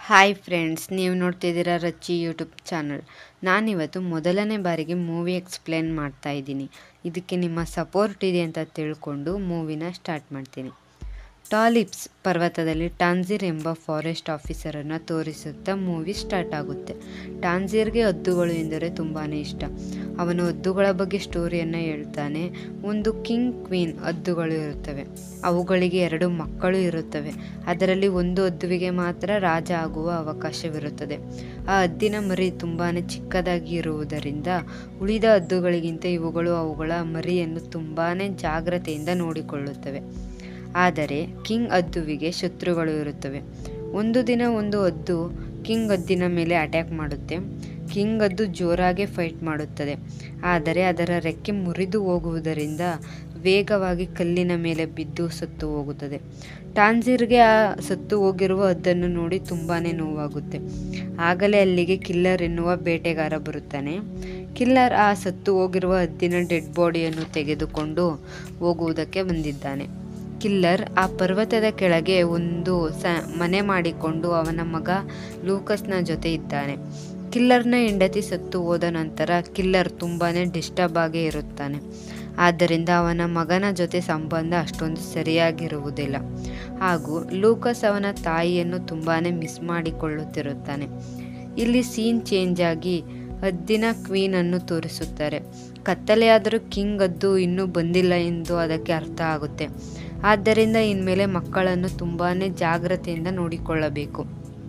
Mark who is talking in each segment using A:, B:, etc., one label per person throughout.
A: hi friends ನೀವು ನೋಡ್ತಿದ್ದೀರಾ ರಚ್ಚಿ YouTube channel ನಾನಿವತ್ತು ಮೊದಲನೇ ಬಾರಿಗೆ ಮೂವಿ ಎಕ್ಸ್ಪ್ಲೇನ್ ಮಾಡ್ತಾ ಇದ್ದೀನಿ ಇದಕ್ಕೆ ನಿಮ್ಮ ಸಪೋರ್ಟ್ ಇದೆ ಅಂತ ತಿಳ್ಕೊಂಡು ಮೂವಿನ ಸ್ಟಾರ್ಟ್ ಮಾಡ್ತೀನಿ ಟಾಲಿಪ್ಸ್ ಪರ್ವತದಲ್ಲಿ ಟಾನ್ಜಿರ್ ಎಂಬ ಫಾರೆಸ್ಟ್ ಆಫೀಸರನ್ನು ತೋರಿಸುತ್ತಾ ಮೂವಿ ಸ್ಟಾರ್ಟ್ ಆಗುತ್ತೆ ಟಾನ್ಜಿರ್ಗೆ ಹದ್ದುಗಳು ಎಂದರೆ ತುಂಬಾ ಇಷ್ಟ ಅವನು ಹದ್ದುಗಳ ಬಗ್ಗೆ ಸ್ಟೋರಿಯನ್ನು ಹೇಳ್ತಾನೆ ಒಂದು ಕಿಂಗ್ ಕ್ವೀನ್ ಹದ್ದುಗಳು ಇರುತ್ತವೆ ಅವುಗಳಿಗೆ ಎರಡು ಮಕ್ಕಳು ಇರುತ್ತವೆ ಅದರಲ್ಲಿ ಒಂದು ಹದ್ದುವಿಗೆ ಮಾತ್ರ ರಾಜ ಆಗುವ ಅವಕಾಶವಿರುತ್ತದೆ ಆ ಹದ್ದಿನ ಮರಿ ತುಂಬಾ ಚಿಕ್ಕದಾಗಿ ಇರುವುದರಿಂದ ಉಳಿದ ಹದ್ದುಗಳಿಗಿಂತ ಇವುಗಳು ಅವುಗಳ ಮರಿಯನ್ನು ತುಂಬಾ ಜಾಗ್ರತೆಯಿಂದ ನೋಡಿಕೊಳ್ಳುತ್ತವೆ ಆದರೆ ಕಿಂಗ್ ಹದ್ದುವಿಗೆ ಶತ್ರುಗಳು ಇರುತ್ತವೆ ಒಂದು ದಿನ ಒಂದು ಹದ್ದು ಕಿಂಗ್ ಹದ್ದಿನ ಮೇಲೆ ಅಟ್ಯಾಕ್ ಮಾಡುತ್ತೆ ಕಿಂಗ್ ಹದ್ದು ಜೋರಾಗಿ ಫೈಟ್ ಮಾಡುತ್ತದೆ ಆದರೆ ಅದರ ರೆಕ್ಕೆ ಮುರಿದು ಹೋಗುವುದರಿಂದ ವೇಗವಾಗಿ ಕಲ್ಲಿನ ಮೇಲೆ ಬಿದ್ದು ಸತ್ತು ಹೋಗುತ್ತದೆ ಟಾನ್ಜಿರ್ಗೆ ಆ ಸತ್ತು ಹೋಗಿರುವ ಹದ್ದನ್ನು ನೋಡಿ ತುಂಬಾ ನೋವಾಗುತ್ತೆ ಆಗಲೇ ಅಲ್ಲಿಗೆ ಕಿಲ್ಲರ್ ಎನ್ನುವ ಬೇಟೆಗಾರ ಬರುತ್ತಾನೆ ಕಿಲ್ಲರ್ ಆ ಸತ್ತು ಹೋಗಿರುವ ಹದ್ದಿನ ಡೆಡ್ ಬಾಡಿಯನ್ನು ತೆಗೆದುಕೊಂಡು ಹೋಗುವುದಕ್ಕೆ ಬಂದಿದ್ದಾನೆ ಕಿಲ್ಲರ್ ಆ ಪರ್ವತದ ಕೆಳಗೆ ಒಂದು ಸ ಮನೆ ಮಾಡಿಕೊಂಡು ಅವನ ಮಗ ಲೂಕಸ್ನ ಜೊತೆ ಇದ್ದಾನೆ ಕಿಲ್ಲರ್ನ ಹೆಂಡತಿ ಸತ್ತು ಹೋದ ನಂತರ ಕಿಲ್ಲರ್ ತುಂಬಾ ಡಿಸ್ಟರ್ಬ್ ಆಗೇ ಇರುತ್ತಾನೆ ಆದ್ದರಿಂದ ಅವನ ಮಗನ ಜೊತೆ ಸಂಬಂಧ ಅಷ್ಟೊಂದು ಸರಿಯಾಗಿರುವುದಿಲ್ಲ ಹಾಗೂ ಲೂಕಸ್ ಅವನ ತಾಯಿಯನ್ನು ತುಂಬಾ ಮಿಸ್ ಮಾಡಿಕೊಳ್ಳುತ್ತಿರುತ್ತಾನೆ ಇಲ್ಲಿ ಸೀನ್ ಚೇಂಜ್ ಆಗಿ ಹದ್ದಿನ ಕ್ವೀನನ್ನು ತೋರಿಸುತ್ತಾರೆ ಕತ್ತಲೆಯಾದರೂ ಕಿಂಗ್ ಹದ್ದು ಇನ್ನೂ ಬಂದಿಲ್ಲ ಎಂದು ಅದಕ್ಕೆ ಅರ್ಥ ಆಗುತ್ತೆ ಆದ್ದರಿಂದ ಇನ್ಮೇಲೆ ಮಕ್ಕಳನ್ನು ತುಂಬಾ ಜಾಗ್ರತೆಯಿಂದ ನೋಡಿಕೊಳ್ಳಬೇಕು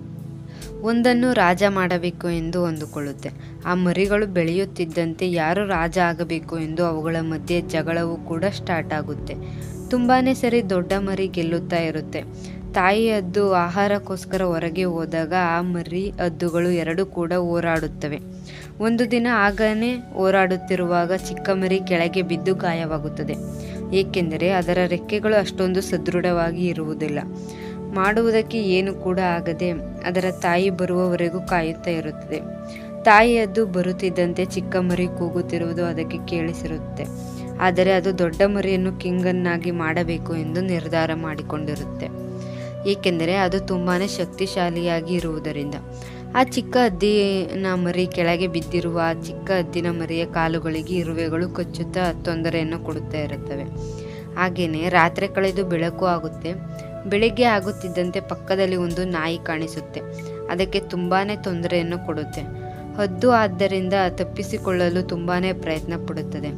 A: ಒಂದನ್ನು ರಾಜ ಮಾಡಬೇಕು ಎಂದು ಅಂದುಕೊಳ್ಳುತ್ತೆ ಆ ಮರಿಗಳು ಬೆಳೆಯುತ್ತಿದ್ದಂತೆ ಯಾರು ರಾಜ ಆಗಬೇಕು ಎಂದು ಅವುಗಳ ಮಧ್ಯೆ ಜಗಳವು ಕೂಡ ಸ್ಟಾರ್ಟ್ ಆಗುತ್ತೆ ತುಂಬಾ ಸರಿ ದೊಡ್ಡ ಮರಿ ಗೆಲ್ಲುತ್ತಾ ಇರುತ್ತೆ ತಾಯಿ ಹದ್ದು ಆಹಾರಕ್ಕೋಸ್ಕರ ಹೊರಗೆ ಹೋದಾಗ ಆ ಮರಿ ಹದ್ದುಗಳು ಎರಡು ಕೂಡ ಹೋರಾಡುತ್ತವೆ ಒಂದು ದಿನ ಆಗನೇ ಹೋರಾಡುತ್ತಿರುವಾಗ ಚಿಕ್ಕ ಮರಿ ಕೆಳಗೆ ಬಿದ್ದು ಗಾಯವಾಗುತ್ತದೆ ಏಕೆಂದರೆ ಅದರ ರೆಕ್ಕೆಗಳು ಅಷ್ಟೊಂದು ಸದೃಢವಾಗಿ ಇರುವುದಿಲ್ಲ ಮಾಡುವುದಕ್ಕೆ ಏನು ಕೂಡ ಆಗದೆ ಅದರ ತಾಯಿ ಬರುವವರೆಗೂ ಕಾಯುತ್ತಾ ಇರುತ್ತದೆ ತಾಯಿಯದ್ದು ಬರುತ್ತಿದ್ದಂತೆ ಚಿಕ್ಕ ಮರಿ ಕೂಗುತ್ತಿರುವುದು ಅದಕ್ಕೆ ಕೇಳಿಸಿರುತ್ತೆ ಆದರೆ ಅದು ದೊಡ್ಡ ಮರಿಯನ್ನು ಕಿಂಗನ್ನಾಗಿ ಮಾಡಬೇಕು ಎಂದು ನಿರ್ಧಾರ ಮಾಡಿಕೊಂಡಿರುತ್ತೆ ಏಕೆಂದರೆ ಅದು ತುಂಬಾ ಶಕ್ತಿಶಾಲಿಯಾಗಿ ಇರುವುದರಿಂದ ಆ ಚಿಕ್ಕ ಹದ್ದಿನ ಮರಿ ಕೆಳಗೆ ಬಿದ್ದಿರುವ ಆ ಚಿಕ್ಕ ಹದ್ದಿನ ಮರಿಯ ಕಾಲುಗಳಿಗೆ ಇರುವೆಗಳು ಕಚ್ಚುತ್ತಾ ತೊಂದರೆಯನ್ನು ಕೊಡುತ್ತಾ ಇರುತ್ತವೆ ಹಾಗೆಯೇ ರಾತ್ರಿ ಕಳೆದು ಬೆಳಕು ಆಗುತ್ತೆ ಬೆಳಿಗ್ಗೆ ಆಗುತ್ತಿದ್ದಂತೆ ಪಕ್ಕದಲ್ಲಿ ಒಂದು ನಾಯಿ ಕಾಣಿಸುತ್ತೆ ಅದಕ್ಕೆ ತುಂಬಾ ತೊಂದರೆಯನ್ನು ಕೊಡುತ್ತೆ ಹದ್ದು ಆದ್ದರಿಂದ ತಪ್ಪಿಸಿಕೊಳ್ಳಲು ತುಂಬಾ ಪ್ರಯತ್ನ ಪಡುತ್ತದೆ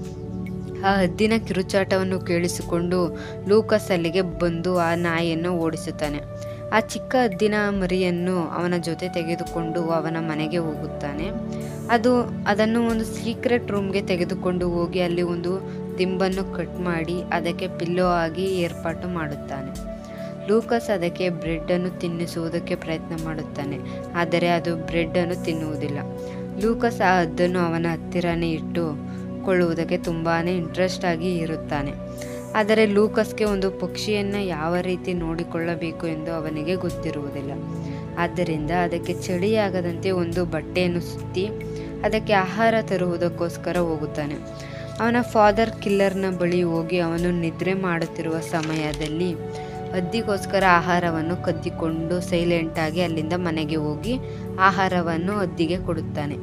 A: ಆ ಹದ್ದಿನ ಕಿರುಚಾಟವನ್ನು ಕೇಳಿಸಿಕೊಂಡು ಲೂಕಸ್ ಅಲ್ಲಿಗೆ ಬಂದು ಆ ನಾಯಿಯನ್ನು ಓಡಿಸುತ್ತಾನೆ ಆ ಚಿಕ್ಕ ಹದ್ದಿನ ಮರಿಯನ್ನು ಅವನ ಜೊತೆ ತೆಗೆದುಕೊಂಡು ಅವನ ಮನೆಗೆ ಹೋಗುತ್ತಾನೆ ಅದು ಅದನ್ನು ಒಂದು ಸೀಕ್ರೆಟ್ ರೂಮ್ಗೆ ತೆಗೆದುಕೊಂಡು ಹೋಗಿ ಅಲ್ಲಿ ಒಂದು ದಿಂಬನ್ನು ಕಟ್ ಮಾಡಿ ಅದಕ್ಕೆ ಪಿಲ್ಲೋ ಆಗಿ ಏರ್ಪಾಟು ಮಾಡುತ್ತಾನೆ ಲೂಕಸ್ ಅದಕ್ಕೆ ಬ್ರೆಡ್ಡನ್ನು ತಿನ್ನಿಸುವುದಕ್ಕೆ ಪ್ರಯತ್ನ ಮಾಡುತ್ತಾನೆ ಆದರೆ ಅದು ಬ್ರೆಡ್ಡನ್ನು ತಿನ್ನುವುದಿಲ್ಲ ಲೂಕಸ್ ಆ ಹದ್ದನ್ನು ಅವನ ಹತ್ತಿರನೇ ಇಟ್ಟು ಕೊಳ್ಳುವುದಕ್ಕೆ ತುಂಬಾ ಇಂಟ್ರೆಸ್ಟ್ ಆಗಿ ಇರುತ್ತಾನೆ ಆದರೆ ಲೂಕಸ್ಗೆ ಒಂದು ಪಕ್ಷಿಯನ್ನು ಯಾವ ರೀತಿ ನೋಡಿಕೊಳ್ಳಬೇಕು ಎಂದು ಅವನಿಗೆ ಗೊತ್ತಿರುವುದಿಲ್ಲ ಆದ್ದರಿಂದ ಅದಕ್ಕೆ ಚಳಿಯಾಗದಂತೆ ಒಂದು ಬಟ್ಟೆಯನ್ನು ಸುತ್ತಿ ಅದಕ್ಕೆ ಆಹಾರ ತರುವುದಕ್ಕೋಸ್ಕರ ಹೋಗುತ್ತಾನೆ ಅವನ ಫಾದರ್ ಕಿಲ್ಲರ್ನ ಬಳಿ ಹೋಗಿ ಅವನು ನಿದ್ರೆ ಮಾಡುತ್ತಿರುವ ಸಮಯದಲ್ಲಿ ಹದ್ದಿಗೋಸ್ಕರ ಆಹಾರವನ್ನು ಕದ್ದಿಕೊಂಡು ಸೈಲೆಂಟಾಗಿ ಅಲ್ಲಿಂದ ಮನೆಗೆ ಹೋಗಿ ಆಹಾರವನ್ನು ಹದ್ದಿಗೆ ಕೊಡುತ್ತಾನೆ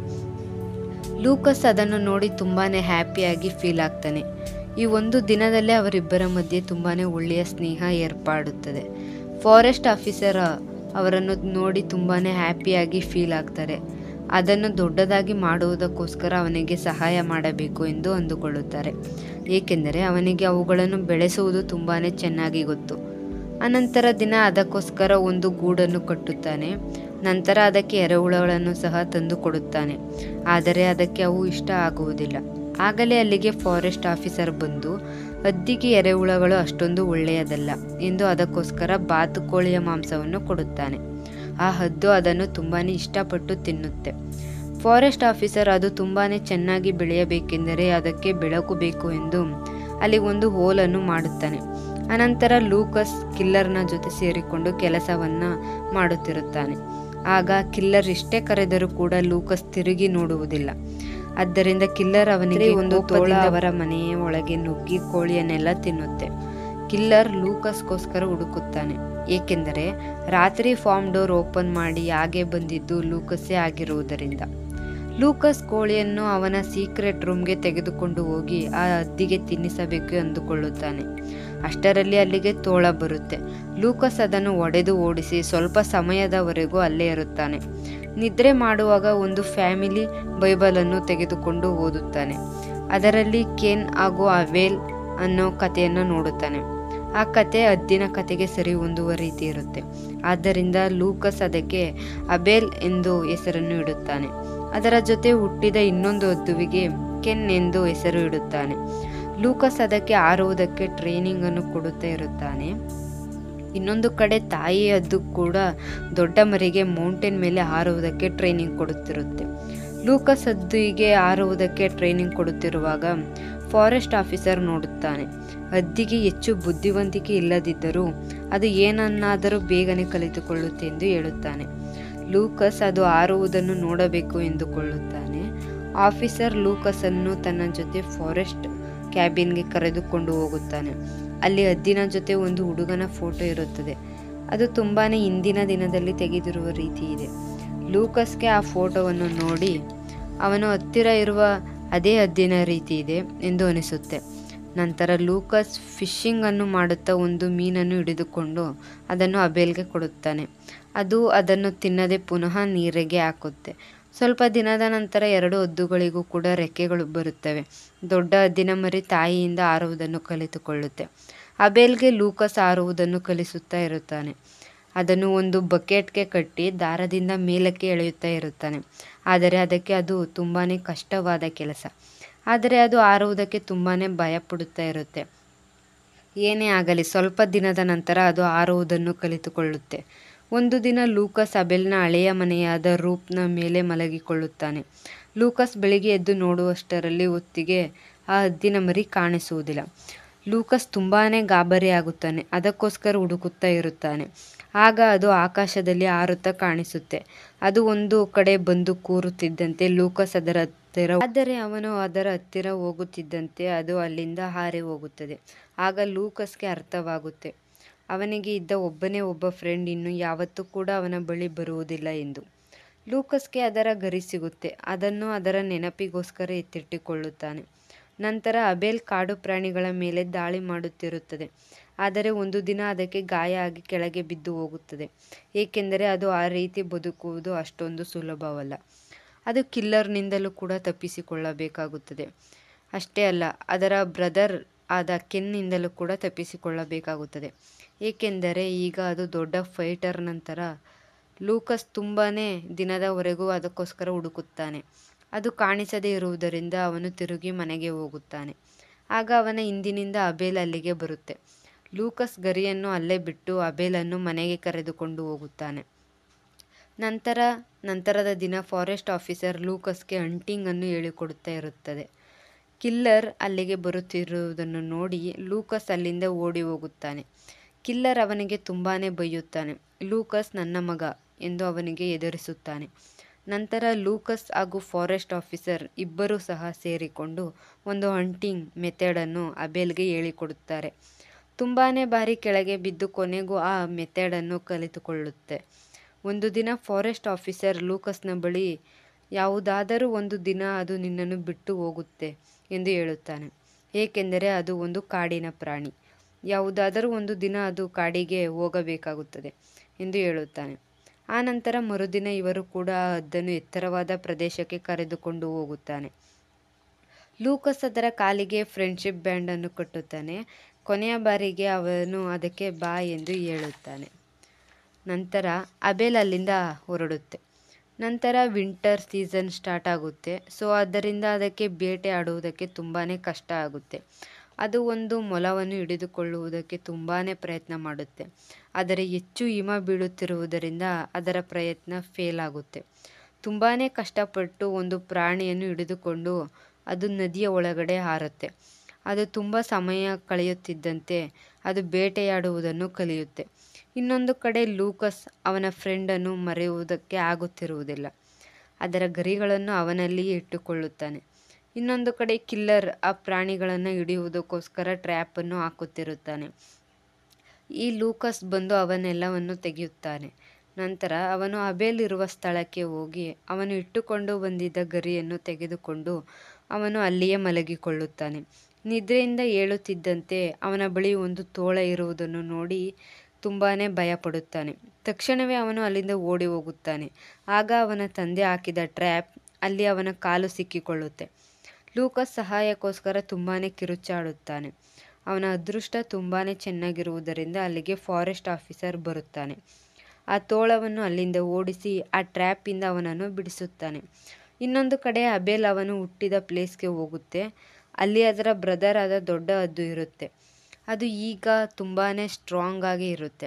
A: ಲೂಕಸ್ ಅದನ್ನು ನೋಡಿ ತುಂಬಾ ಹ್ಯಾಪಿಯಾಗಿ ಫೀಲ್ ಆಗ್ತಾನೆ ಈ ಒಂದು ದಿನದಲ್ಲೇ ಅವರಿಬ್ಬರ ಮಧ್ಯೆ ತುಂಬಾ ಒಳ್ಳೆಯ ಸ್ನೇಹ ಏರ್ಪಾಡುತ್ತದೆ ಫಾರೆಸ್ಟ್ ಆಫೀಸರ್ ಅವರನ್ನು ನೋಡಿ ತುಂಬಾ ಹ್ಯಾಪಿಯಾಗಿ ಫೀಲ್ ಆಗ್ತಾರೆ ಅದನ್ನು ದೊಡ್ಡದಾಗಿ ಮಾಡುವುದಕ್ಕೋಸ್ಕರ ಅವನಿಗೆ ಸಹಾಯ ಮಾಡಬೇಕು ಎಂದು ಅಂದುಕೊಳ್ಳುತ್ತಾರೆ ಏಕೆಂದರೆ ಅವನಿಗೆ ಅವುಗಳನ್ನು ಬೆಳೆಸುವುದು ತುಂಬಾ ಚೆನ್ನಾಗಿ ಗೊತ್ತು ಅನಂತರ ದಿನ ಅದಕ್ಕೋಸ್ಕರ ಒಂದು ಗೂಡನ್ನು ಕಟ್ಟುತ್ತಾನೆ ನಂತರ ಅದಕ್ಕೆ ಎರೆಹುಳಗಳನ್ನು ಸಹ ತಂದು ಕೊಡುತ್ತಾನೆ ಆದರೆ ಅದಕ್ಕೆ ಅವು ಇಷ್ಟ ಆಗುವುದಿಲ್ಲ ಆಗಲೇ ಅಲ್ಲಿಗೆ ಫಾರೆಸ್ಟ್ ಆಫೀಸರ್ ಬಂದು ಹದ್ದಿಗೆ ಎರೆಹುಳಗಳು ಅಷ್ಟೊಂದು ಒಳ್ಳೆಯದಲ್ಲ ಎಂದು ಅದಕ್ಕೋಸ್ಕರ ಬಾತುಕೋಳಿಯ ಮಾಂಸವನ್ನು ಕೊಡುತ್ತಾನೆ ಆ ಹದ್ದು ಅದನ್ನು ತುಂಬಾ ಇಷ್ಟಪಟ್ಟು ತಿನ್ನುತ್ತೆ ಫಾರೆಸ್ಟ್ ಆಫೀಸರ್ ಅದು ತುಂಬಾ ಚೆನ್ನಾಗಿ ಬೆಳೆಯಬೇಕೆಂದರೆ ಅದಕ್ಕೆ ಬೆಳಕು ಬೇಕು ಎಂದು ಅಲ್ಲಿ ಒಂದು ಹೋಲನ್ನು ಮಾಡುತ್ತಾನೆ ಅನಂತರ ಲೂಕಸ್ ಕಿಲ್ಲರ್ನ ಜೊತೆ ಸೇರಿಕೊಂಡು ಕೆಲಸವನ್ನ ಮಾಡುತ್ತಿರುತ್ತಾನೆ ಆಗ ಕಿಲ್ಲರ್ ಇಷ್ಟೇ ಕರೆದರೂ ಕೂಡ ಲೂಕಸ್ ತಿರುಗಿ ನೋಡುವುದಿಲ್ಲ ಆದ್ದರಿಂದ ಕಿಲ್ಲರ್ ಅವನಿಗೆ ಒಂದು ತೋಳ ಅವರ ಮನೆಯ ಒಳಗೆ ನುಗ್ಗಿ ಕೋಳಿಯನ್ನೆಲ್ಲ ತಿನ್ನುತ್ತೆ ಕಿಲ್ಲರ್ ಲೂಕಸ್ಗೋಸ್ಕರ ಹುಡುಕುತ್ತಾನೆ ಏಕೆಂದರೆ ರಾತ್ರಿ ಫಾರ್ಮ್ ಡೋರ್ ಓಪನ್ ಮಾಡಿ ಹಾಗೆ ಬಂದಿದ್ದು ಲೂಕಸ್ಸೇ ಆಗಿರುವುದರಿಂದ ಲೂಕಸ್ ಕೋಳಿಯನ್ನು ಅವನ ಸೀಕ್ರೆಟ್ ರೂಮ್ಗೆ ತೆಗೆದುಕೊಂಡು ಹೋಗಿ ಆ ಹದ್ದಿಗೆ ತಿನ್ನಿಸಬೇಕು ಎಂದುಕೊಳ್ಳುತ್ತಾನೆ ಅಷ್ಟರಲ್ಲಿ ಅಲ್ಲಿಗೆ ತೋಳ ಬರುತ್ತೆ ಲೂಕಸ್ ಅದನ್ನು ಒಡೆದು ಓಡಿಸಿ ಸ್ವಲ್ಪ ಸಮಯದವರೆಗೂ ಅಲ್ಲೇ ಇರುತ್ತಾನೆ ನಿದ್ರೆ ಮಾಡುವಾಗ ಒಂದು ಫ್ಯಾಮಿಲಿ ಬೈಬಲನ್ನು ತೆಗೆದುಕೊಂಡು ಓದುತ್ತಾನೆ ಅದರಲ್ಲಿ ಕೆನ್ ಹಾಗೂ ಅವೇಲ್ ಅನ್ನೋ ಕಥೆಯನ್ನು ನೋಡುತ್ತಾನೆ ಆ ಕತೆ ಹದ್ದಿನ ಕತೆಗೆ ಸರಿ ಹೊಂದುವ ರೀತಿ ಇರುತ್ತೆ ಆದ್ದರಿಂದ ಲೂಕಸ್ ಅದಕ್ಕೆ ಅಬೇಲ್ ಎಂದು ಹೆಸರನ್ನು ಇಡುತ್ತಾನೆ ಅದರ ಜೊತೆ ಹುಟ್ಟಿದ ಇನ್ನೊಂದು ಹದ್ದುವಿಗೆ ಕೆನ್ ಎಂದು ಹೆಸರು ಇಡುತ್ತಾನೆ ಲೂಕಸ್ ಅದಕ್ಕೆ ಆರುವುದಕ್ಕೆ ಟ್ರೈನಿಂಗ್ ಅನ್ನು ಕೊಡುತ್ತಾ ಇರುತ್ತಾನೆ ಇನ್ನೊಂದು ಕಡೆ ತಾಯಿ ಹದ್ದು ಕೂಡ ದೊಡ್ಡ ಮರಿಗೆ ಮೌಂಟೇನ್ ಮೇಲೆ ಹಾರುವುದಕ್ಕೆ ಟ್ರೈನಿಂಗ್ ಕೊಡುತ್ತಿರುತ್ತೆ ಲೂಕಸ್ ಹದ್ದಿಗೆ ಹಾರುವುದಕ್ಕೆ ಟ್ರೈನಿಂಗ್ ಕೊಡುತ್ತಿರುವಾಗ ಫಾರೆಸ್ಟ್ ಆಫೀಸರ್ ನೋಡುತ್ತಾನೆ ಹದ್ದಿಗೆ ಹೆಚ್ಚು ಬುದ್ಧಿವಂತಿಕೆ ಇಲ್ಲದಿದ್ದರೂ ಅದು ಏನನ್ನಾದರೂ ಬೇಗನೆ ಕಲಿತುಕೊಳ್ಳುತ್ತೆ ಎಂದು ಹೇಳುತ್ತಾನೆ ಲೂಕಸ್ ಅದು ಹಾರುವುದನ್ನು ನೋಡಬೇಕು ಎಂದುಕೊಳ್ಳುತ್ತಾನೆ ಆಫೀಸರ್ ಲೂಕಸ್ ಅನ್ನು ತನ್ನ ಜೊತೆ ಫಾರೆಸ್ಟ್ ಕ್ಯಾಬಿನ್ಗೆ ಕರೆದುಕೊಂಡು ಹೋಗುತ್ತಾನೆ ಅಲ್ಲಿ ಹದ್ದಿನ ಜೊತೆ ಒಂದು ಹುಡುಗನ ಫೋಟೋ ಇರುತ್ತದೆ ಅದು ತುಂಬಾನೇ ಇಂದಿನ ದಿನದಲ್ಲಿ ತೆಗೆದಿರುವ ರೀತಿ ಇದೆ ಲೂಕಸ್ಗೆ ಆ ಫೋಟೋವನ್ನು ನೋಡಿ ಅವನು ಹತ್ತಿರ ಇರುವ ಅದೇ ಹದ್ದಿನ ರೀತಿ ಇದೆ ಎಂದು ಅನಿಸುತ್ತೆ ನಂತರ ಲೂಕಸ್ ಫಿಶಿಂಗ್ ಅನ್ನು ಮಾಡುತ್ತಾ ಒಂದು ಮೀನನ್ನು ಹಿಡಿದುಕೊಂಡು ಅದನ್ನು ಅಬೇಲ್ಗೆ ಕೊಡುತ್ತಾನೆ ಅದು ಅದನ್ನು ತಿನ್ನದೆ ಪುನಃ ನೀರಿಗೆ ಹಾಕುತ್ತೆ ಸ್ವಲ್ಪ ದಿನದ ನಂತರ ಎರಡು ಹದ್ದುಗಳಿಗೂ ಕೂಡ ರೆಕ್ಕೆಗಳು ಬರುತ್ತವೆ ದೊಡ್ಡ ಹದ್ದಿನ ಮರಿ ತಾಯಿಯಿಂದ ಹಾರುವುದನ್ನು ಕಲಿತುಕೊಳ್ಳುತ್ತೆ ಅಬೇಲ್ಗೆ ಲೂಕಸ್ ಹಾರುವುದನ್ನು ಕಲಿಸುತ್ತಾ ಇರುತ್ತಾನೆ ಅದನ್ನು ಒಂದು ಬಕೆಟ್ಗೆ ಕಟ್ಟಿ ದಾರದಿಂದ ಮೇಲಕ್ಕೆ ಎಳೆಯುತ್ತಾ ಇರುತ್ತಾನೆ ಆದರೆ ಅದಕ್ಕೆ ಅದು ತುಂಬಾ ಕಷ್ಟವಾದ ಕೆಲಸ ಆದರೆ ಅದು ಹಾರುವುದಕ್ಕೆ ತುಂಬಾ ಭಯಪಡುತ್ತಾ ಇರುತ್ತೆ ಏನೇ ಆಗಲಿ ಸ್ವಲ್ಪ ದಿನದ ನಂತರ ಅದು ಹಾರುವುದನ್ನು ಕಲಿತುಕೊಳ್ಳುತ್ತೆ ಒಂದು ದಿನ ಲೂಕಸ್ ಅಬೆಲ್ನ ಹಳೆಯ ಮನೆಯಾದ ರೂಪ್ನ ಮೇಲೆ ಮಲಗಿಕೊಳ್ಳುತ್ತಾನೆ ಲೂಕಸ್ ಬೆಳಿಗ್ಗೆ ಎದ್ದು ನೋಡುವಷ್ಟರಲ್ಲಿ ಹೊತ್ತಿಗೆ ಆ ಹದ್ದಿನ ಮರಿ ಕಾಣಿಸುವುದಿಲ್ಲ ಲೂಕಸ್ ತುಂಬಾ ಗಾಬರಿಯಾಗುತ್ತಾನೆ ಅದಕ್ಕೋಸ್ಕರ ಹುಡುಕುತ್ತಾ ಇರುತ್ತಾನೆ ಆಗ ಅದು ಆಕಾಶದಲ್ಲಿ ಹಾರುತ್ತಾ ಕಾಣಿಸುತ್ತೆ ಅದು ಒಂದು ಕಡೆ ಬಂದು ಕೂರುತ್ತಿದ್ದಂತೆ ಲೂಕಸ್ ಅದರ ಹತ್ತಿರ ಆದರೆ ಅವನು ಅದರ ಹತ್ತಿರ ಹೋಗುತ್ತಿದ್ದಂತೆ ಅದು ಅಲ್ಲಿಂದ ಹಾರಿ ಹೋಗುತ್ತದೆ ಆಗ ಲೂಕಸ್ಗೆ ಅರ್ಥವಾಗುತ್ತೆ ಅವನಿಗೆ ಇದ್ದ ಒಬ್ಬನೇ ಒಬ್ಬ ಫ್ರೆಂಡ್ ಇನ್ನು ಯಾವತ್ತೂ ಕೂಡ ಅವನ ಬಳಿ ಬರುವುದಿಲ್ಲ ಎಂದು ಲೂಕಸ್ಗೆ ಅದರ ಗರಿ ಸಿಗುತ್ತೆ ಅದನ್ನು ಅದರ ನೆನಪಿಗೋಸ್ಕರ ಎತ್ತಿಟ್ಟುಕೊಳ್ಳುತ್ತಾನೆ ನಂತರ ಅಬೇಲ್ ಕಾಡು ಪ್ರಾಣಿಗಳ ಮೇಲೆ ದಾಳಿ ಮಾಡುತ್ತಿರುತ್ತದೆ ಆದರೆ ಒಂದು ದಿನ ಅದಕ್ಕೆ ಗಾಯ ಆಗಿ ಕೆಳಗೆ ಬಿದ್ದು ಹೋಗುತ್ತದೆ ಏಕೆಂದರೆ ಅದು ಆ ರೀತಿ ಬದುಕುವುದು ಅಷ್ಟೊಂದು ಸುಲಭವಲ್ಲ ಅದು ಕಿಲ್ಲರ್ನಿಂದಲೂ ಕೂಡ ತಪ್ಪಿಸಿಕೊಳ್ಳಬೇಕಾಗುತ್ತದೆ ಅಷ್ಟೇ ಅಲ್ಲ ಅದರ ಬ್ರದರ್ ಆದ ಕೆನ್ನಿಂದಲೂ ಕೂಡ ತಪ್ಪಿಸಿಕೊಳ್ಳಬೇಕಾಗುತ್ತದೆ ಏಕೆಂದರೆ ಈಗ ಅದು ದೊಡ್ಡ ಫೈಟರ್ ನಂತರ ಲೂಕಸ್ ತುಂಬಾ ದಿನದವರೆಗೂ ಅದಕ್ಕೋಸ್ಕರ ಹುಡುಕುತ್ತಾನೆ ಅದು ಕಾಣಿಸದೇ ಇರುವುದರಿಂದ ಅವನು ತಿರುಗಿ ಮನೆಗೆ ಹೋಗುತ್ತಾನೆ ಆಗ ಅವನ ಹಿಂದಿನಿಂದ ಅಬೇಲ್ ಅಲ್ಲಿಗೆ ಬರುತ್ತೆ ಲೂಕಸ್ ಗರಿಯನ್ನು ಅಲ್ಲೇ ಬಿಟ್ಟು ಅಬೇಲನ್ನು ಮನೆಗೆ ಕರೆದುಕೊಂಡು ಹೋಗುತ್ತಾನೆ ನಂತರ ನಂತರದ ದಿನ ಫಾರೆಸ್ಟ್ ಆಫೀಸರ್ ಲೂಕಸ್ಗೆ ಹಂಟಿಂಗ್ ಅನ್ನು ಹೇಳಿಕೊಡುತ್ತಾ ಇರುತ್ತದೆ ಕಿಲ್ಲರ್ ಅಲ್ಲಿಗೆ ಬರುತ್ತಿರುವುದನ್ನು ನೋಡಿ ಲೂಕಸ್ ಅಲ್ಲಿಂದ ಓಡಿ ಹೋಗುತ್ತಾನೆ ಕಿಲ್ಲರ್ ಅವನಿಗೆ ತುಂಬಾ ಬೈಯುತ್ತಾನೆ ಲೂಕಸ್ ನನ್ನ ಮಗ ಎಂದು ಅವನಿಗೆ ಎದುರಿಸುತ್ತಾನೆ ನಂತರ ಲೂಕಸ್ ಹಾಗೂ ಫಾರೆಸ್ಟ್ ಆಫೀಸರ್ ಇಬ್ಬರೂ ಸಹ ಸೇರಿಕೊಂಡು ಒಂದು ಹಂಟಿಂಗ್ ಮೆಥಡನ್ನು ಅಬೇಲ್ಗೆ ಹೇಳಿಕೊಡುತ್ತಾರೆ ತುಂಬಾ ಬಾರಿ ಕೆಳಗೆ ಬಿದ್ದು ಕೊನೆಗೂ ಆ ಮೆಥಡನ್ನು ಕಲಿತುಕೊಳ್ಳುತ್ತೆ ಒಂದು ದಿನ ಫಾರೆಸ್ಟ್ ಆಫೀಸರ್ ಲೂಕಸ್ನ ಬಳಿ ಯಾವುದಾದರೂ ಒಂದು ದಿನ ಅದು ನಿನ್ನನ್ನು ಬಿಟ್ಟು ಹೋಗುತ್ತೆ ಎಂದು ಹೇಳುತ್ತಾನೆ ಏಕೆಂದರೆ ಅದು ಒಂದು ಕಾಡಿನ ಪ್ರಾಣಿ ಯಾವುದಾದರೂ ಒಂದು ದಿನ ಅದು ಕಾಡಿಗೆ ಹೋಗಬೇಕಾಗುತ್ತದೆ ಎಂದು ಹೇಳುತ್ತಾನೆ ಆನಂತರ ಮರುದಿನ ಇವರು ಕೂಡ ಅದನ್ನು ಎತ್ತರವಾದ ಪ್ರದೇಶಕ್ಕೆ ಕರೆದುಕೊಂಡು ಹೋಗುತ್ತಾನೆ ಲೂಕಸ್ ಅದರ ಕಾಲಿಗೆ ಫ್ರೆಂಡ್ಶಿಪ್ ಬ್ಯಾಂಡನ್ನು ಕಟ್ಟುತ್ತಾನೆ ಕೊನೆಯ ಬಾರಿಗೆ ಅವನು ಅದಕ್ಕೆ ಬಾ ಎಂದು ಹೇಳುತ್ತಾನೆ ನಂತರ ಅಬೇಲ್ ಅಲ್ಲಿಂದ ಹೊರಡುತ್ತೆ ನಂತರ ವಿಂಟರ್ ಸೀಸನ್ ಸ್ಟಾರ್ಟ್ ಆಗುತ್ತೆ ಸೊ ಆದ್ದರಿಂದ ಅದಕ್ಕೆ ಬೇಟೆ ಆಡುವುದಕ್ಕೆ ತುಂಬಾ ಕಷ್ಟ ಆಗುತ್ತೆ ಅದು ಒಂದು ಮೊಲವನ್ನು ಹಿಡಿದುಕೊಳ್ಳುವುದಕ್ಕೆ ತುಂಬಾ ಪ್ರಯತ್ನ ಮಾಡುತ್ತೆ ಆದರೆ ಹೆಚ್ಚು ಹಿಮ ಬೀಳುತ್ತಿರುವುದರಿಂದ ಅದರ ಪ್ರಯತ್ನ ಫೇಲ್ ಆಗುತ್ತೆ ತುಂಬಾ ಕಷ್ಟಪಟ್ಟು ಒಂದು ಪ್ರಾಣಿಯನ್ನು ಹಿಡಿದುಕೊಂಡು ಅದು ನದಿಯ ಒಳಗಡೆ ಹಾರುತ್ತೆ ಅದು ತುಂಬ ಸಮಯ ಕಳೆಯುತ್ತಿದ್ದಂತೆ ಅದು ಬೇಟೆಯಾಡುವುದನ್ನು ಕಲಿಯುತ್ತೆ ಇನ್ನೊಂದು ಕಡೆ ಲೂಕಸ್ ಅವನ ಫ್ರೆಂಡನ್ನು ಮರೆಯುವುದಕ್ಕೆ ಆಗುತ್ತಿರುವುದಿಲ್ಲ ಅದರ ಗರಿಗಳನ್ನು ಅವನಲ್ಲಿಯೇ ಇಟ್ಟುಕೊಳ್ಳುತ್ತಾನೆ ಇನ್ನೊಂದು ಕಡೆ ಕಿಲ್ಲರ್ ಆ ಪ್ರಾಣಿಗಳನ್ನು ಹಿಡಿಯುವುದಕ್ಕೋಸ್ಕರ ಟ್ರ್ಯಾಪನ್ನು ಹಾಕುತ್ತಿರುತ್ತಾನೆ ಈ ಲೂಕಸ್ ಬಂದು ಅವನೆಲ್ಲವನ್ನು ತೆಗೆಯುತ್ತಾನೆ ನಂತರ ಅವನು ಅಬೇಲ್ ಇರುವ ಸ್ಥಳಕ್ಕೆ ಹೋಗಿ ಅವನು ಇಟ್ಟುಕೊಂಡು ಬಂದಿದ್ದ ಗರಿಯನ್ನು ತೆಗೆದುಕೊಂಡು ಅವನು ಅಲ್ಲಿಯೇ ಮಲಗಿಕೊಳ್ಳುತ್ತಾನೆ ನಿದ್ರೆಯಿಂದ ಏಳುತ್ತಿದ್ದಂತೆ ಅವನ ಬಳಿ ಒಂದು ತೋಳ ಇರುವುದನ್ನು ನೋಡಿ ತುಂಬಾ ಭಯಪಡುತ್ತಾನೆ ತಕ್ಷಣವೇ ಅವನು ಅಲ್ಲಿಂದ ಓಡಿ ಹೋಗುತ್ತಾನೆ ಆಗ ಅವನ ತಂದೆ ಹಾಕಿದ ಟ್ರ್ಯಾಪ್ ಅಲ್ಲಿ ಅವನ ಕಾಲು ಸಿಕ್ಕಿಕೊಳ್ಳುತ್ತೆ ಲೂಕಸ್ ಸಹಾಯಕ್ಕೋಸ್ಕರ ತುಂಬಾ ಕಿರುಚಾಡುತ್ತಾನೆ ಅವನ ಅದೃಷ್ಟ ತುಂಬಾ ಚೆನ್ನಾಗಿರುವುದರಿಂದ ಅಲ್ಲಿಗೆ ಫಾರೆಸ್ಟ್ ಆಫೀಸರ್ ಬರುತ್ತಾನೆ ಆ ತೋಳವನ್ನು ಅಲ್ಲಿಂದ ಓಡಿಸಿ ಆ ಟ್ರ್ಯಾಪಿಂದ ಅವನನ್ನು ಬಿಡಿಸುತ್ತಾನೆ ಇನ್ನೊಂದು ಕಡೆ ಅಬೇಲ್ ಅವನು ಹುಟ್ಟಿದ ಪ್ಲೇಸ್ಗೆ ಹೋಗುತ್ತೆ ಅಲ್ಲಿ ಅದರ ಬ್ರದರ್ ಆದ ದೊಡ್ಡ ಹದ್ದು ಇರುತ್ತೆ ಅದು ಈಗ ತುಂಬಾ ಸ್ಟ್ರಾಂಗ್ ಆಗಿ ಇರುತ್ತೆ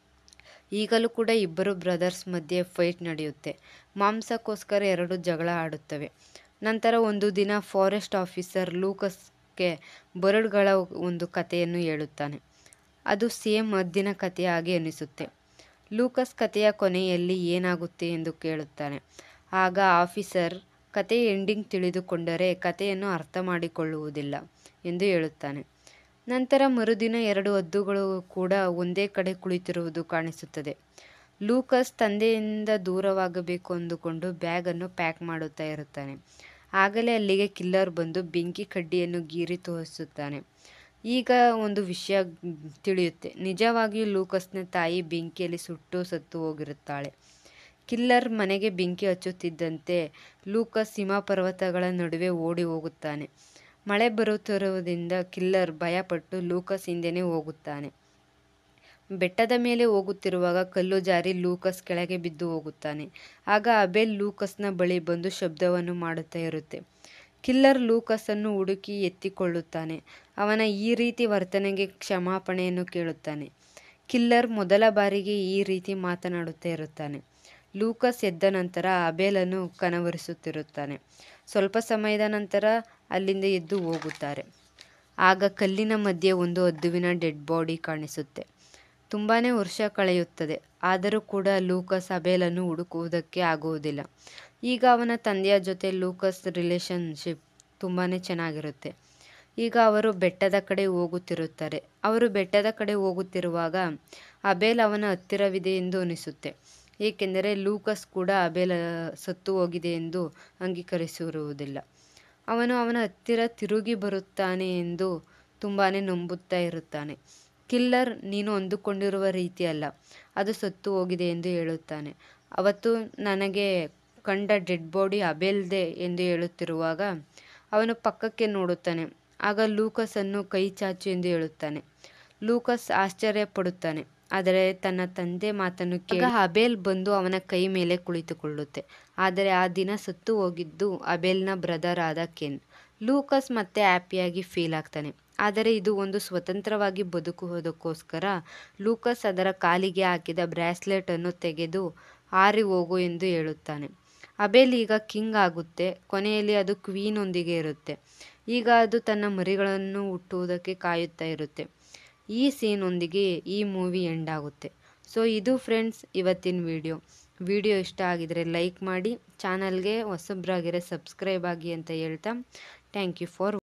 A: ಈಗಲೂ ಕೂಡ ಇಬ್ಬರು ಬ್ರದರ್ಸ್ ಮಧ್ಯೆ ಫೈಟ್ ನಡೆಯುತ್ತೆ ಮಾಂಸಕ್ಕೋಸ್ಕರ ಎರಡು ಜಗಳ ಆಡುತ್ತವೆ ನಂತರ ಒಂದು ದಿನ ಫಾರೆಸ್ಟ್ ಆಫೀಸರ್ ಲೂಕಸ್ಗೆ ಬರಡ್ಗಳ ಒಂದು ಕಥೆಯನ್ನು ಹೇಳುತ್ತಾನೆ ಅದು ಸೇಮ್ ಹದ್ದಿನ ಕಥೆಯಾಗಿ ಅನಿಸುತ್ತೆ ಲೂಕಸ್ ಕಥೆಯ ಕೊನೆಯಲ್ಲಿ ಏನಾಗುತ್ತೆ ಎಂದು ಕೇಳುತ್ತಾನೆ ಆಗ ಆಫೀಸರ್ ಕತೆ ಎಂಡಿಂಗ್ ತಿಳಿದುಕೊಂಡರೆ ಕಥೆಯನ್ನು ಅರ್ಥ ಮಾಡಿಕೊಳ್ಳುವುದಿಲ್ಲ ಎಂದು ಹೇಳುತ್ತಾನೆ ನಂತರ ಮರುದಿನ ಎರಡು ಹದ್ದುಗಳು ಕೂಡ ಒಂದೇ ಕಡೆ ಕುಳಿತಿರುವುದು ಕಾಣಿಸುತ್ತದೆ ಲೂಕಸ್ ತಂದೆಯಿಂದ ದೂರವಾಗಬೇಕು ಅಂದುಕೊಂಡು ಬ್ಯಾಗನ್ನು ಪ್ಯಾಕ್ ಮಾಡುತ್ತಾ ಇರುತ್ತಾನೆ ಆಗಲೇ ಅಲ್ಲಿಗೆ ಕಿಲ್ಲರ್ ಬಂದು ಬೆಂಕಿ ಕಡ್ಡಿಯನ್ನು ಗೀರಿ ತೋರಿಸುತ್ತಾನೆ ಈಗ ಒಂದು ವಿಷಯ ತಿಳಿಯುತ್ತೆ ನಿಜವಾಗಿಯೂ ಲೂಕಸ್ನ ತಾಯಿ ಬೆಂಕಿಯಲ್ಲಿ ಸುಟ್ಟು ಸತ್ತು ಹೋಗಿರುತ್ತಾಳೆ ಕಿಲ್ಲರ್ ಮನೆಗೆ ಬೆಂಕಿ ಹಚ್ಚುತ್ತಿದ್ದಂತೆ ಲೂಕಸ್ ಹಿಮ ಪರ್ವತಗಳ ನಡುವೆ ಓಡಿ ಹೋಗುತ್ತಾನೆ ಮಳೆ ಬರುತ್ತಿರುವುದರಿಂದ ಕಿಲ್ಲರ್ ಭಯಪಟ್ಟು ಲೂಕಸ್ ಹಿಂದೆನೇ ಹೋಗುತ್ತಾನೆ ಬೆಟ್ಟದ ಮೇಲೆ ಹೋಗುತ್ತಿರುವಾಗ ಕಲ್ಲು ಜಾರಿ ಲೂಕಸ್ ಕೆಳಗೆ ಬಿದ್ದು ಹೋಗುತ್ತಾನೆ ಆಗ ಅಬೆಲ್ ಲೂಕಸ್ನ ಬಳಿ ಬಂದು ಶಬ್ದವನ್ನು ಮಾಡುತ್ತಾ ಇರುತ್ತೆ ಕಿಲ್ಲರ್ ಲೂಕಸನ್ನು ಹುಡುಕಿ ಎತ್ತಿಕೊಳ್ಳುತ್ತಾನೆ ಅವನ ಈ ರೀತಿ ವರ್ತನೆಗೆ ಕ್ಷಮಾಪಣೆಯನ್ನು ಕೇಳುತ್ತಾನೆ ಕಿಲ್ಲರ್ ಮೊದಲ ಬಾರಿಗೆ ಈ ರೀತಿ ಮಾತನಾಡುತ್ತಾ ಇರುತ್ತಾನೆ ಲೂಕಸ್ ಎದ್ದ ನಂತರ ಅಬೇಲನ್ನು ಕನವರಿಸುತ್ತಿರುತ್ತಾನೆ ಸ್ವಲ್ಪ ಸಮಯದ ನಂತರ ಅಲ್ಲಿಂದ ಎದ್ದು ಹೋಗುತ್ತಾರೆ ಆಗ ಕಲ್ಲಿನ ಮಧ್ಯೆ ಒಂದು ಹದ್ದುವಿನ ಡೆಡ್ ಬಾಡಿ ಕಾಣಿಸುತ್ತೆ ತುಂಬಾ ವರ್ಷ ಕಳೆಯುತ್ತದೆ ಆದರೂ ಕೂಡ ಲೂಕಸ್ ಅಬೇಲನ್ನು ಹುಡುಕುವುದಕ್ಕೆ ಆಗುವುದಿಲ್ಲ ಈಗ ಅವನ ತಂದೆಯ ಜೊತೆ ಲೂಕಸ್ ರಿಲೇಷನ್ಶಿಪ್ ತುಂಬಾ ಚೆನ್ನಾಗಿರುತ್ತೆ ಈಗ ಅವರು ಬೆಟ್ಟದ ಕಡೆ ಹೋಗುತ್ತಿರುತ್ತಾರೆ ಅವರು ಬೆಟ್ಟದ ಕಡೆ ಹೋಗುತ್ತಿರುವಾಗ ಅಬೇಲ್ ಅವನ ಹತ್ತಿರವಿದೆ ಎಂದು ಅನಿಸುತ್ತೆ ಏಕೆಂದರೆ ಲೂಕಸ್ ಕೂಡ ಅಬೇಲ್ ಸತ್ತು ಹೋಗಿದೆ ಎಂದು ಅಂಗೀಕರಿಸಿರುವುದಿಲ್ಲ ಅವನು ಅವನ ಹತ್ತಿರ ತಿರುಗಿ ಬರುತ್ತಾನೆ ಎಂದು ತುಂಬಾ ನಂಬುತ್ತಾ ಇರುತ್ತಾನೆ ಕಿಲ್ಲರ್ ನೀನು ಅಂದುಕೊಂಡಿರುವ ರೀತಿ ಅಲ್ಲ ಅದು ಸತ್ತು ಹೋಗಿದೆ ಎಂದು ಹೇಳುತ್ತಾನೆ ಅವತ್ತು ನನಗೆ ಕಂಡ ಡೆಡ್ ಬಾಡಿ ಅಬೇಲ್ದೆ ಎಂದು ಹೇಳುತ್ತಿರುವಾಗ ಅವನು ಪಕ್ಕಕ್ಕೆ ನೋಡುತ್ತಾನೆ ಆಗ ಲೂಕಸನ್ನು ಕೈ ಚಾಚು ಎಂದು ಹೇಳುತ್ತಾನೆ ಲೂಕಸ್ ಆಶ್ಚರ್ಯ ಪಡುತ್ತಾನೆ ಆದರೆ ತನ್ನ ತಂದೆ ಮಾತನ್ನು ಕೇಳಿ ಅಬೇಲ್ ಬಂದು ಅವನ ಕೈ ಮೇಲೆ ಕುಳಿತುಕೊಳ್ಳುತ್ತೆ ಆದರೆ ಆ ದಿನ ಸತ್ತು ಹೋಗಿದ್ದು ಅಬೇಲ್ನ ಬ್ರದರ್ ಆದ ಕೆನ್ ಲೂಕಸ್ ಮತ್ತೆ ಹ್ಯಾಪಿಯಾಗಿ ಫೀಲ್ ಆಗ್ತಾನೆ ಆದರೆ ಇದು ಒಂದು ಸ್ವತಂತ್ರವಾಗಿ ಬದುಕುವುದಕ್ಕೋಸ್ಕರ ಲೂಕಸ್ ಅದರ ಕಾಲಿಗೆ ಹಾಕಿದ ಬ್ರಾಸ್ಲೆಟ್ ಅನ್ನು ತೆಗೆದು ಹಾರಿ ಹೋಗು ಎಂದು ಹೇಳುತ್ತಾನೆ ಅಬೇಲ್ ಈಗ ಕಿಂಗ್ ಆಗುತ್ತೆ ಕೊನೆಯಲ್ಲಿ ಅದು ಕ್ವೀನ್ ಒಂದಿಗೆ ಇರುತ್ತೆ ಈಗ ಅದು ತನ್ನ ಮರಿಗಳನ್ನು ಹುಟ್ಟುವುದಕ್ಕೆ ಕಾಯುತ್ತಾ ಇರುತ್ತೆ ಈ ಸೀನೊಂದಿಗೆ ಈ ಮೂವಿ ಎಂಡ್ ಆಗುತ್ತೆ ಸೊ ಇದು ಫ್ರೆಂಡ್ಸ್ ಇವತ್ತಿನ ವಿಡಿಯೋ ವಿಡಿಯೋ ಇಷ್ಟ ಆಗಿದರೆ ಲೈಕ್ ಮಾಡಿ ಚಾನಲ್ಗೆ ಹೊಸಬ್ರಾಗಿರೋ ಸಬ್ಸ್ಕ್ರೈಬ್ ಆಗಿ ಅಂತ ಹೇಳ್ತಾ ಥ್ಯಾಂಕ್ ಯು ಫಾರ್